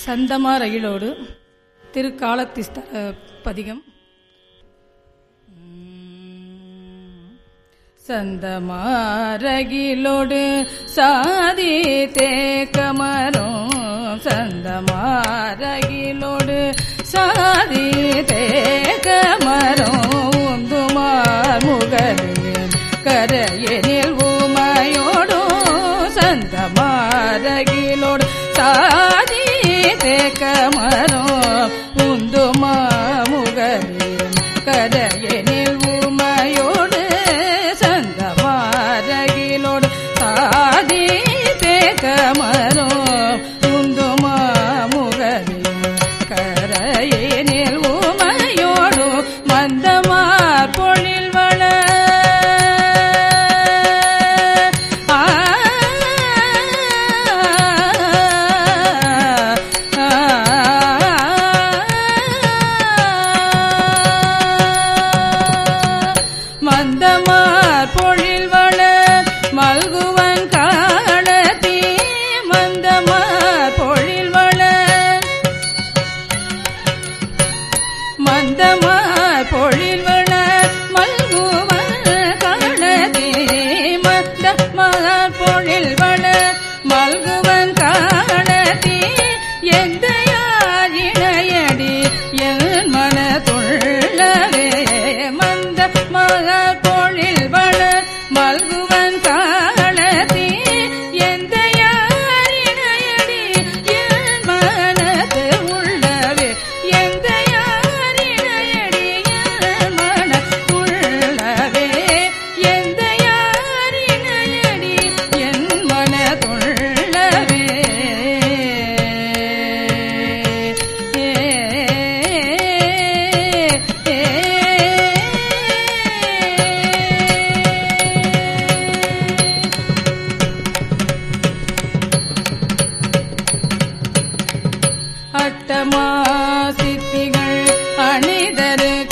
சந்தமா ரயிலோடு திருக்காலத்திஸ்த பதிகம் சந்தமாரகிலோடு சாதி தேக்கமரும் சந்தமாரகிலோடு சாதி தேக்கமரும் உந்துமார் முகலின் கரையனில் உமையோடும் சந்தமாரகிலோடு சாதி தேக்கமரும் உந்துமா முகலின் கரையனில் உமையோடு சந்தமாரகிலோடு சாதி தேக்கமரும் உந்துமா முகலின் கரையனில் உமையோடு மந்தமார் பொழில் வள ஆ மந்தமார் பொழில் வளர் மல்குவன் காணத்தீ மந்தமார் பொழில் வளர் மந்தமார் பொழில் வளர் மல்குவன் காணத்தீ மந்தமார் பொழில் வளர் மல்குவன் காணத்தீ எந்த யார் இணையடி என் மனதுள்ளவே மந்த மகர் பொழில் வளர் மல்குவன் காணத்தீ எந்த யார் இணையடி என் மனது உள்ளவே எந்த யார் இணையடி என் மனதுள்ளவே எந்த யார் இணையடி என் மனதுள்ளவே அட்டமா சித்திகள் அணிதரு